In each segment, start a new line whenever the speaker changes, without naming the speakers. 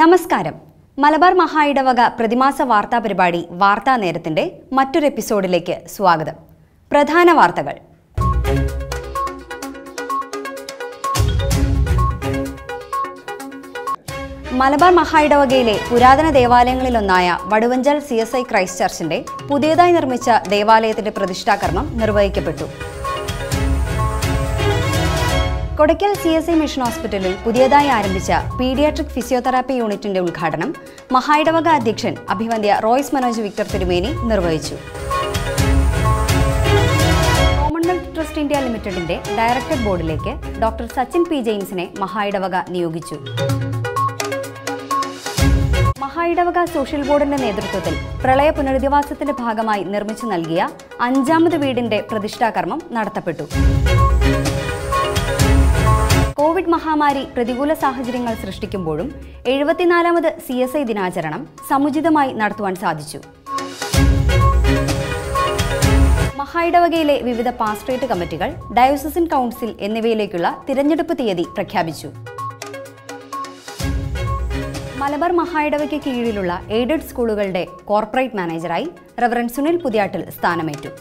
നമസ്കാരം മലബാർ മഹായിടവക പ്രതിമാസ വാർത്താ പരിപാടി വാർത്താ നേരത്തിന്റെ മറ്റൊരു എപ്പിസോഡിലേക്ക് സ്വാഗതം പ്രധാന വാർത്തകൾ മലബാർ മഹായിടവകയിലെ പുരാതന ദേവാലയങ്ങളിലൊന്നായ Vaduvanchal C S I Christ ചർച്ചിന്റെ പുതിയതായി നിർമ്മിച്ച ദേവാലയത്തിന്റെ പ്രതിഷ്ഠാകർമ്മം നിർവഹിക്കപ്പെട്ടു Kodakkal C S I mission ഹോസ്പിറ്റലിൽ പുതിയതായി ആരംഭിച്ച പീഡിയാട്രിക് ഫിസിയോതെറാപ്പി യൂണിറ്റിന്റെ ഉദ്ഘാടനം മഹായിടവക അധ്യക്ഷൻ അഭിവന്ദ്യ റോയ്സ് മനോജ് വിക്ടർ തിരുമേനി നിർവഹിച്ചു കോമൺവെൽത്ത് ട്രസ്റ്റ് ഇന്ത്യ ലിമിറ്റഡിന്റെ ഡയറക്ടർ ബോർഡിലേക്ക് ഡോക്ടർ സച്ചിൻ പി ജെയിംസിനെ മഹായിടവക നിയോഗിച്ചു മഹായിടവക സോഷ്യൽ ബോർഡിന്റെ നേതൃത്വത്തിൽ പ്രളയ പുനരധിവാസത്തിന്റെ ഭാഗമായി നിർമ്മിച്ചു നൽകിയ അഞ്ചാമത് വീടിന്റെ പ്രതിഷ്ഠാകർമ്മം നടത്തപ്പെട്ടു കോവിഡ് മഹാമാരി പ്രതികൂല സാഹചര്യങ്ങൾ സൃഷ്ടിക്കുമ്പോഴും എഴുപത്തിനാലാമത് സി എസ് ഐ ദിനാചരണം സമുചിതമായി നടത്തുവാൻ സാധിച്ചു മഹായിടവകയിലെ വിവിധ പാസ്ട്രേറ്റ് കമ്മിറ്റികൾ ഡയോസസിൻ കൗൺസിൽ എന്നിവയിലേക്കുള്ള തിരഞ്ഞെടുപ്പ് തീയതി പ്രഖ്യാപിച്ചു മലബാർ മഹായിടവയ്ക്ക് കീഴിലുള്ള എയ്ഡഡ് സ്കൂളുകളുടെ കോർപ്പറേറ്റ് മാനേജറായി റവറൻ സുനിൽ പുതിയാട്ടിൽ സ്ഥാനമേറ്റു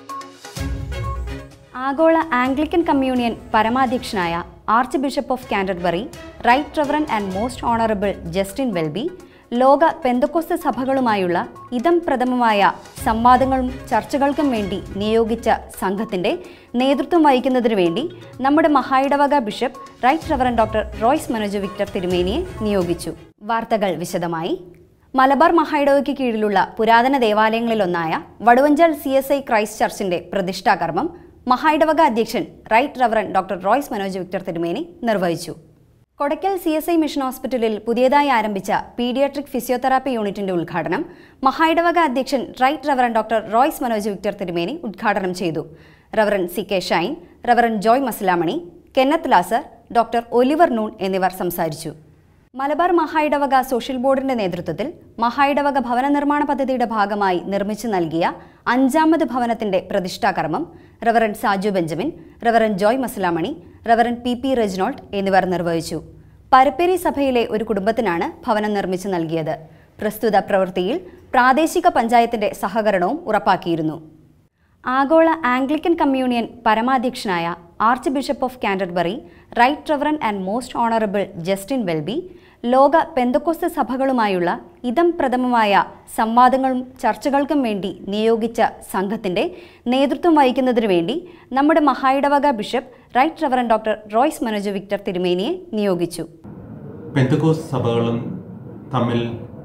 ആഗോള ആംഗ്ലിക്കൻ കമ്മ്യൂണിയൻ പരമാധ്യക്ഷനായ archbishop of Canterbury right reverend and most honourable Justin Welby ലോക പെന്തക്കോസ്ത സഭകളുമായുള്ള ഇതം പ്രഥമമായ സംവാദങ്ങളും ചർച്ചകൾക്കും വേണ്ടി നിയോഗിച്ച സംഘത്തിന്റെ നേതൃത്വം വഹിക്കുന്നതിനു വേണ്ടി നമ്മുടെ മഹായിടവക bishop right reverend doctor Royce Manoj Victor തിരുമേനിയെ നിയോഗിച്ചു വാർത്തകൾ വിശദമായി മലബാർ മഹായിടവയ്ക്ക് കീഴിലുള്ള പുരാതന ദേവാലയങ്ങളിലൊന്നായ Vaduvanchal C S I Christ ചർച്ചിന്റെ പ്രതിഷ്ഠാകർമ്മം മഹായിടവക അധ്യക്ഷൻ right reverend doctor Royce Manoj Victor തിരുമേനി നിർവഹിച്ചു Kodakkal C S I mission ഹോസ്പിറ്റലിൽ പുതിയതായി ആരംഭിച്ച പീഡിയാട്രിക് ഫിസിയോതെറാപ്പി യൂണിറ്റിന്റെ ഉദ്ഘാടനം മഹായിടവക അധ്യക്ഷൻ right reverend doctor Royce Manoj Victor തിരുമേനി ഉദ്ഘാടനം ചെയ്തു reverend C K Shine reverend Joy Maslamani Kenneth ലാസർ ഡോക്ടർ ഒലിവർ നൂൺ എന്നിവർ സംസാരിച്ചു മലബാർ മഹായിടവക സോഷ്യൽ ബോർഡിന്റെ നേതൃത്വത്തിൽ മഹായിടവക ഭവന നിർമ്മാണ പദ്ധതിയുടെ ഭാഗമായി നിർമ്മിച്ചു നൽകിയ അഞ്ചാമത് ഭവനത്തിന്റെ പ്രതിഷ്ഠാകർമ്മം reverend Saju Benjamin reverend Joy Maslamani reverend P P Reginald എന്നിവർ നിർവഹിച്ചു പരപ്പേരി സഭയിലെ ഒരു കുടുംബത്തിനാണ് ഭവനം നിർമ്മിച്ചു നൽകിയത് പ്രസ്തുത പ്രവൃത്തിയിൽ പ്രാദേശിക പഞ്ചായത്തിന്റെ സഹകരണവും ഉറപ്പാക്കിയിരുന്നു ആഗോള ആംഗ്ലിക്കൻ കമ്മ്യൂണിയൻ പരമാധ്യക്ഷനായ archbishop of Canterbury right reverend and most honourable Justin Welby ലോക പെന്തക്കോസ്ത സഭകളുമായുള്ള ഇതം പ്രഥമമായ സംവാദങ്ങളും ചർച്ചകൾക്കും വേണ്ടി നിയോഗിച്ച സംഘത്തിന്റെ നേതൃത്വം വഹിക്കുന്നതിനു വേണ്ടി നമ്മുടെ മഹായിടവക bishop right reverend doctor Royce Manoj Victor തിരുമേനിയെ നിയോഗിച്ചു
പെന്തക്കോസ് സഭകളും തമ്മിൽ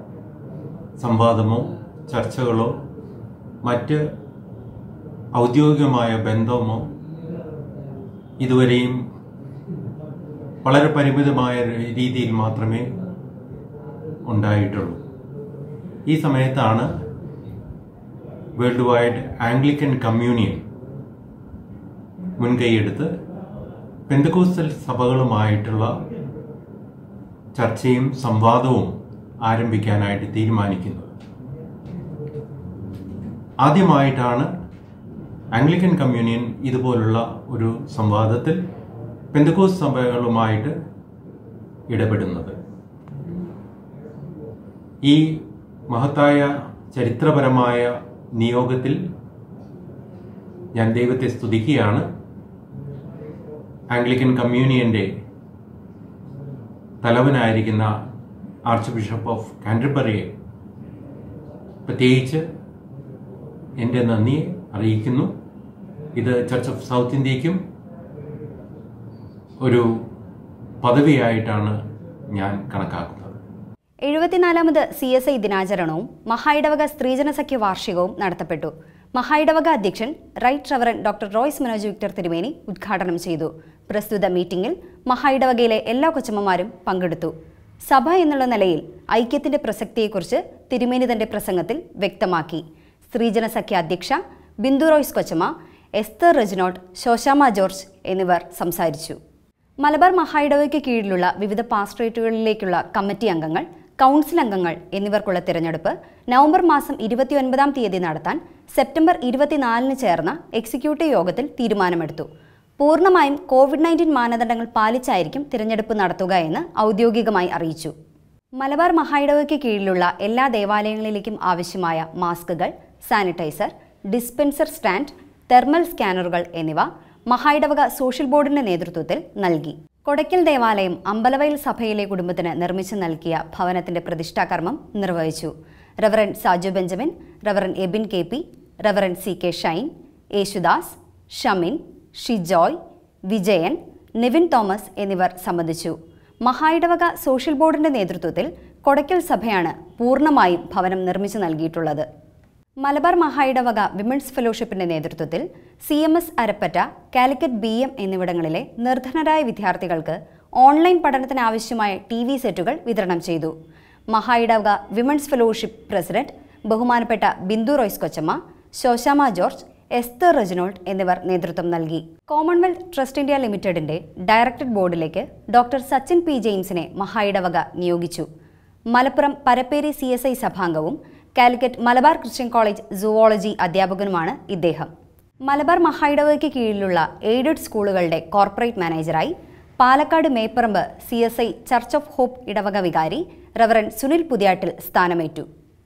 സംവാദമോ ചർച്ചകളോ മറ്റ് ഔദ്യോഗികമായ ബന്ധമോ ഇതുവരെയും വളരെ പരിമിതമായ രീതിയിൽ മാത്രമേ ഉണ്ടായിട്ടുള്ളൂ ഈ സമയത്താണ് വേൾഡ് വൈഡ് ആംഗ്ലിക്കൻ കമ്മ്യൂണിയൻ മുൻകൈയെടുത്ത് പെന്തക്കോസ്റ്റൽ സഭകളുമായിട്ടുള്ള ചർച്ചയും സംവാദവും ആരംഭിക്കാനായിട്ട് തീരുമാനിക്കുന്നത് ആദ്യമായിട്ടാണ് ആംഗ്ലിക്കൻ കമ്മ്യൂണിയൻ ഇതുപോലുള്ള ഒരു സംവാദത്തിൽ പെന്തക്കോസ് സഭകളുമായിട്ട് ഇടപെടുന്നത് ഈ മഹത്തായ ചരിത്രപരമായ നിയോഗത്തിൽ ഞാൻ ദൈവത്തെ സ്തുതിക്കുകയാണ് ആംഗ്ലിക്കൻ കമ്മ്യൂണിയന്റെ തലവനായിരിക്കുന്ന ആർച്ച് ബിഷപ്പ് ഓഫ് കാൻഡർബറിയെ പ്രത്യേകിച്ച് എൻ്റെ നന്ദി അറിയിക്കുന്നു ഇത് ചർച്ച് ഓഫ് സൗത്ത് ഇന്ത്യക്കും ഒരു പദവിയായിട്ടാണ് ഞാൻ കണക്കാക്കുന്നത്
എഴുപത്തിനാലാമത് സി എസ് ഐ ദിനാചരണവും മഹായിടവക സ്ത്രീജന സഖ്യ വാർഷികവും നടത്തപ്പെട്ടു മഹായിടവക അധ്യക്ഷൻ right reverend doctor Royce Manoj Victor തിരുമേനി ഉദ്ഘാടനം ചെയ്തു പ്രസ്തുത മീറ്റിംഗിൽ മഹായിടവകയിലെ എല്ലാ കൊച്ചമ്മമാരും പങ്കെടുത്തു സഭ എന്നുള്ള നിലയിൽ ഐക്യത്തിന്റെ പ്രസക്തിയെക്കുറിച്ച് തിരുമേനി തന്റെ പ്രസംഗത്തിൽ വ്യക്തമാക്കി സ്ത്രീജന സഖ്യ അധ്യക്ഷ ബിന്ദു റോയ്സ് കൊച്ചമ്മ എസ്തർ റെജിനോട്ട് ശോശാമ ജോർജ് എന്നിവർ സംസാരിച്ചു മലബാർ മഹായിടവയ്ക്ക് കീഴിലുള്ള വിവിധ പാസ്ട്രേറ്റുകളിലേക്കുള്ള കമ്മിറ്റി അംഗങ്ങൾ കൗൺസിൽ അംഗങ്ങൾ എന്നിവർക്കുള്ള തിരഞ്ഞെടുപ്പ് നവംബർ മാസം ഇരുപത്തിയൊൻപതാം തീയതി നടത്താൻ സെപ്റ്റംബർ ഇരുപത്തിനാലിന് ചേർന്ന എക്സിക്യൂട്ടീവ് യോഗത്തിൽ തീരുമാനമെടുത്തു പൂർണ്ണമായും കോവിഡ് നയൻറ്റീൻ മാനദണ്ഡങ്ങൾ പാലിച്ചായിരിക്കും തിരഞ്ഞെടുപ്പ് നടത്തുക എന്ന് ഔദ്യോഗികമായി അറിയിച്ചു മലബാർ മഹായിടവയ്ക്ക് കീഴിലുള്ള എല്ലാ ദേവാലയങ്ങളിലേക്കും ആവശ്യമായ മാസ്കുകൾ സാനിറ്റൈസർ ഡിസ്പെൻസർ സ്റ്റാൻഡ് തെർമൽ സ്കാനറുകൾ എന്നിവ മഹായിടവക സോഷ്യൽ ബോർഡിന്റെ നേതൃത്വത്തിൽ നൽകി കൊടക്കൽ ദേവാലയം അമ്പലവയൽ സഭയിലെ കുടുംബത്തിന് നിർമ്മിച്ചു നൽകിയ ഭവനത്തിന്റെ പ്രതിഷ്ഠാകർമ്മം നിർവഹിച്ചു reverend Saju Benjamin reverend Ebin K P reverend C K Shine Yesudas Shamin Shijoy Vijayan Nivin Thomas എന്നിവർ സംബന്ധിച്ചു മഹായിടവക സോഷ്യൽ ബോർഡിന്റെ നേതൃത്വത്തിൽ കൊടക്കൽ സഭയാണ് പൂർണ്ണമായും ഭവനം നിർമ്മിച്ചു നൽകിയിട്ടുള്ളത് മലബാർ മഹായിടവക വിമൻസ് ഫെലോഷിപ്പിന്റെ നേതൃത്വത്തിൽ C M S Arappetta Calicut B M എന്നിവിടങ്ങളിലെ നിർധനരായ വിദ്യാർത്ഥികൾക്ക് ഓൺലൈൻ പഠനത്തിന് ആവശ്യമായ ടി വി സെറ്റുകൾ വിതരണം ചെയ്തു മഹായിടവക വിമൻസ് ഫെലോഷിപ്പ് പ്രസിഡന്റ് ബഹുമാനപ്പെട്ട ബിന്ദു റോയ്സ് കൊച്ചമ്മ ശോശാമ ജോർജ് എസ്തർ റെജിനോൾഡ് എന്നിവർ നേതൃത്വം നൽകി കോമൺവെൽത്ത് ട്രസ്റ്റ് ഇന്ത്യ ലിമിറ്റഡിന്റെ ഡയറക്ടർ ബോർഡിലേക്ക് ഡോക്ടർ സച്ചിൻ പി ജെയിംസിനെ മഹായിടവക നിയോഗിച്ചു Malappuram Parapperi C S I സഭാംഗവും Calicut Malabar Christian college zoology അധ്യാപകനുമാണ് ഇദ്ദേഹം മലബാർ മഹായിടവയ്ക്ക് കീഴിലുള്ള എയ്ഡഡ് സ്കൂളുകളുടെ കോർപ്പറേറ്റ് മാനേജറായി Palakkad Mepparamb C S I church of hope ഇടവക വികാരി റവറൻ സുനിൽ പുതിയാട്ടിൽ സ്ഥാനമേറ്റു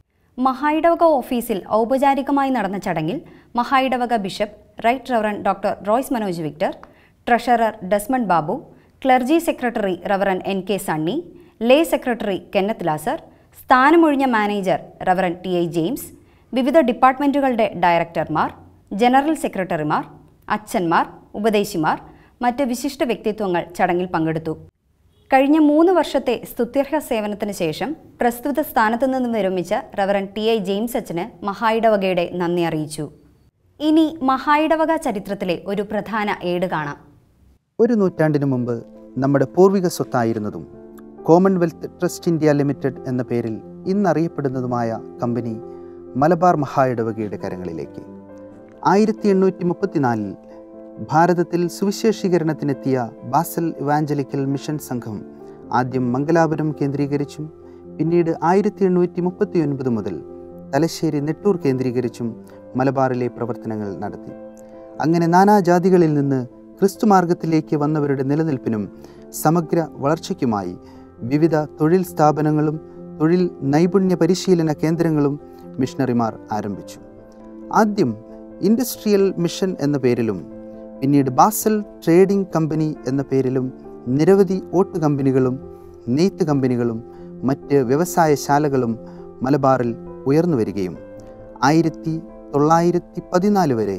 മഹായിടവക ഓഫീസിൽ ഔപചാരികമായി നടന്ന ചടങ്ങിൽ മഹായിടവക bishop right reverend doctor Royce Manoj Victor treasurer Desmond Babu clergy secretary reverend N K Sunny lay secretary Kenneth Lazar സ്ഥാനമൊഴിഞ്ഞ manager reverend T I James വിവിധ ഡിപ്പാർട്ട്മെൻറ്റുകളുടെ ഡയറക്ടർമാർ ജനറൽ സെക്രട്ടറിമാർ അച്ഛന്മാർ ഉപദേശിമാർ മറ്റ് വിശിഷ്ട വ്യക്തിത്വങ്ങൾ ചടങ്ങിൽ പങ്കെടുത്തു കഴിഞ്ഞ മൂന്ന് വർഷത്തെ സ്തുത്യർഹ സേവനത്തിന് ശേഷം പ്രസ്തുത സ്ഥാനത്തു നിന്നും വിരമിച്ച റവറൻ ടി ഐ ജെയിംസ് അച്ഛന് മഹായിടവകയുടെ നന്ദി അറിയിച്ചു ഇനി മഹായിടവക ചരിത്രത്തിലെ ഒരു പ്രധാന ഏട് കാണാം
ഒരു നൂറ്റാണ്ടിനു മുമ്പ് നമ്മുടെ പൂർവിക സ്വത്തായിരുന്നതും കോമൺവെൽത്ത് ട്രസ്റ്റ് ഇന്ത്യ ലിമിറ്റഡ് എന്ന പേരിൽ ഇന്നറിയപ്പെടുന്നതുമായ കമ്പനി മലബാർ മഹായിടവകയുടെ കരങ്ങളിലേക്ക് ആയിരത്തി എണ്ണൂറ്റി മുപ്പത്തിനാലിൽ ഭാരതത്തിൽ സുവിശേഷീകരണത്തിനെത്തിയ ബാസൽ ഇവാഞ്ചലിക്കൽ മിഷൻ സംഘം ആദ്യം മംഗലാപുരം കേന്ദ്രീകരിച്ചും പിന്നീട് ആയിരത്തി എണ്ണൂറ്റി മുപ്പത്തി ഒൻപത് മുതൽ തലശ്ശേരി നെട്ടൂർ കേന്ദ്രീകരിച്ചും മലബാറിലെ പ്രവർത്തനങ്ങൾ നടത്തി അങ്ങനെ നാനാജാതികളിൽ നിന്ന് ക്രിസ്തുമാർഗത്തിലേക്ക് വന്നവരുടെ നിലനിൽപ്പിനും സമഗ്ര വളർച്ചയ്ക്കുമായി വിവിധ തൊഴിൽ സ്ഥാപനങ്ങളും തൊഴിൽ നൈപുണ്യ പരിശീലന കേന്ദ്രങ്ങളും മിഷണറിമാർ ആരംഭിച്ചു ആദ്യം ഇൻഡസ്ട്രിയൽ മിഷൻ എന്ന പേരിലും പിന്നീട് ബാസൽ ട്രേഡിംഗ് കമ്പനി എന്ന പേരിലും നിരവധി ഓട്ട് കമ്പനികളും നെയ്ത്ത് കമ്പനികളും മറ്റ് വ്യവസായശാലകളും മലബാറിൽ ഉയർന്നു വരികയും ആയിരത്തി തൊള്ളായിരത്തി പതിനാല് വരെ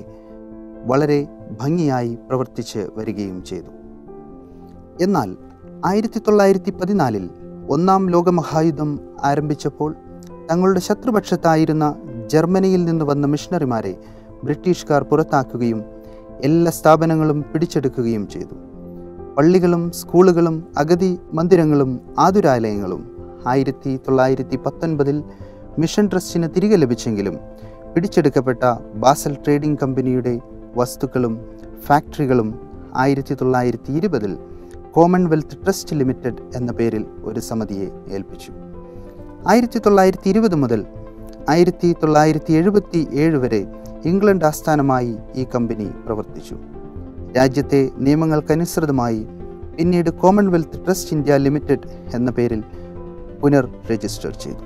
വളരെ ഭംഗിയായി പ്രവർത്തിച്ച് വരികയും ചെയ്തു എന്നാൽ ആയിരത്തി തൊള്ളായിരത്തി പതിനാലിൽ ഒന്നാം ലോകമഹായുദ്ധം ആരംഭിച്ചപ്പോൾ തങ്ങളുടെ ശത്രുപക്ഷത്തായിരുന്ന ജർമ്മനിയിൽ നിന്ന് വന്ന മിഷണറിമാരെ ബ്രിട്ടീഷുകാർ പുറത്താക്കുകയും എല്ലാ സ്ഥാപനങ്ങളും പിടിച്ചെടുക്കുകയും ചെയ്തു പള്ളികളും സ്കൂളുകളും അഗതി മന്ദിരങ്ങളും ആതുരാലയങ്ങളും ആയിരത്തി തൊള്ളായിരത്തി പത്തൊൻപതിൽ മിഷൻ ട്രസ്റ്റിന് തിരികെ ലഭിച്ചെങ്കിലും പിടിച്ചെടുക്കപ്പെട്ട ബാസൽ ട്രേഡിംഗ് കമ്പനിയുടെ വസ്തുക്കളും ഫാക്ടറികളും ആയിരത്തി തൊള്ളായിരത്തി ഇരുപതിൽ കോമൺവെൽത്ത് ട്രസ്റ്റ് ലിമിറ്റഡ് എന്ന പേരിൽ ഒരു സമിതിയെ ഏൽപ്പിച്ചു ആയിരത്തി തൊള്ളായിരത്തി ഇരുപത് മുതൽ ആയിരത്തി തൊള്ളായിരത്തി എഴുപത്തി ഏഴ് വരെ ഇംഗ്ലണ്ട് ആസ്ഥാനമായി ഈ കമ്പനി പ്രവർത്തിച്ചു രാജ്യത്തെ നിയമങ്ങൾക്കനുസൃതമായി പിന്നീട് കോമൺവെൽത്ത് ട്രസ്റ്റ് ഇന്ത്യ ലിമിറ്റഡ് എന്ന പേരിൽ പുനർ രജിസ്റ്റർ ചെയ്തു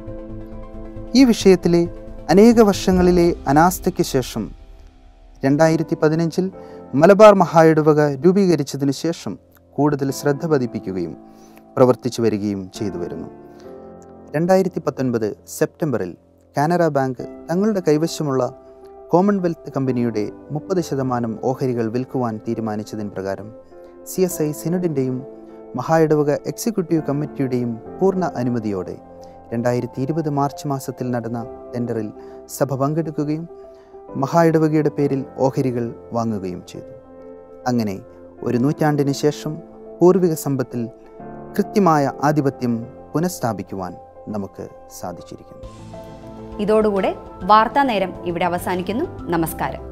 ഈ വിഷയത്തിലെ അനേക വർഷങ്ങളിലെ അനാസ്ഥയ്ക്ക് ശേഷം രണ്ടായിരത്തി പതിനഞ്ചിൽ മലബാർ മഹായിടവക രൂപീകരിച്ചതിനു ശേഷം കൂടുതൽ ശ്രദ്ധ പതിപ്പിക്കുകയും പ്രവർത്തിച്ചു വരികയും ചെയ്തു വരുന്നു രണ്ടായിരത്തി പത്തൊൻപത് സെപ്റ്റംബറിൽ കാനറ ബാങ്ക് തങ്ങളുടെ കൈവശമുള്ള കോമൺവെൽത്ത് കമ്പനിയുടെ മുപ്പത് ശതമാനം ഓഹരികൾ വിൽക്കുവാൻ തീരുമാനിച്ചതിന് പ്രകാരം സി എസ് ഐ സിനഡിൻ്റെയും മഹായിടവക എക്സിക്യൂട്ടീവ് കമ്മിറ്റിയുടെയും പൂർണ്ണ അനുമതിയോടെ രണ്ടായിരത്തി ഇരുപത് മാർച്ച് മാസത്തിൽ നടന്ന ടെൻഡറിൽ സഭ പങ്കെടുക്കുകയും മഹായിടവകയുടെ പേരിൽ ഓഹരികൾ വാങ്ങുകയും ചെയ്തു അങ്ങനെ ഒരു നൂറ്റാണ്ടിന് ശേഷം പൂർവിക സമ്പത്തിൽ കൃത്യമായ ആധിപത്യം പുനഃസ്ഥാപിക്കുവാൻ നമുക്ക് സാധിച്ചിരിക്കുന്നു
ഇതോടുകൂടെ വാർത്താ നേരം ഇവിടെ അവസാനിക്കുന്നു നമസ്കാരം